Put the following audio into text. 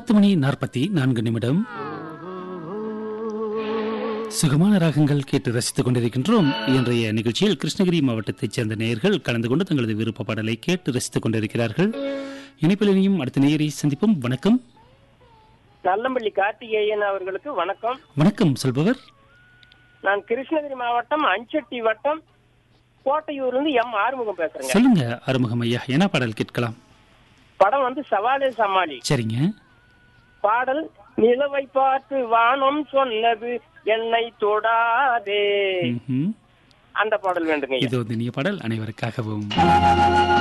பத்து மணி நாற்பத்தி நான்கு நிமிடம் சுகமான ராகங்கள் கேட்டு ரசித்துக் கொண்டிருக்கின்றோம் இன்றைய நிகழ்ச்சியில் கிருஷ்ணகிரி மாவட்டத்தைச் சேர்ந்த நேயர்கள் கலந்து கொண்டு தங்களது விருப்ப பாடலை கேட்டு ரசித்துக் கொண்டிருக்கிறார்கள் இணைப்பில் இனியும் அடுத்த நேயரை சந்திப்போம் வணக்கம் நல்லம்பள்ளி கார்த்திகேயன் அவர்களுக்கு வணக்கம் வணக்கம் சொல்பவர் நான் கிருஷ்ணகிரி மாவட்டம் அஞ்சட்டி வட்டம் கோட்டையூர்ல இருந்து எம் ஆறுமுகம் பேசுறேங்க சொல்லுங்க அறுமுகம் ஐயா என்ன பாடல் கேட்கலாம் படம் வந்து சவாலே சமாளி சரிங்க பாடல் நிலவை பார்த்து வானம் சொன்னது என்னை தொடாதே ம்ஹும். அந்த பாடல் வேண்டுங்க ஐயா. இது வந்து இனிய பாடல் அனைவருக்காகவும்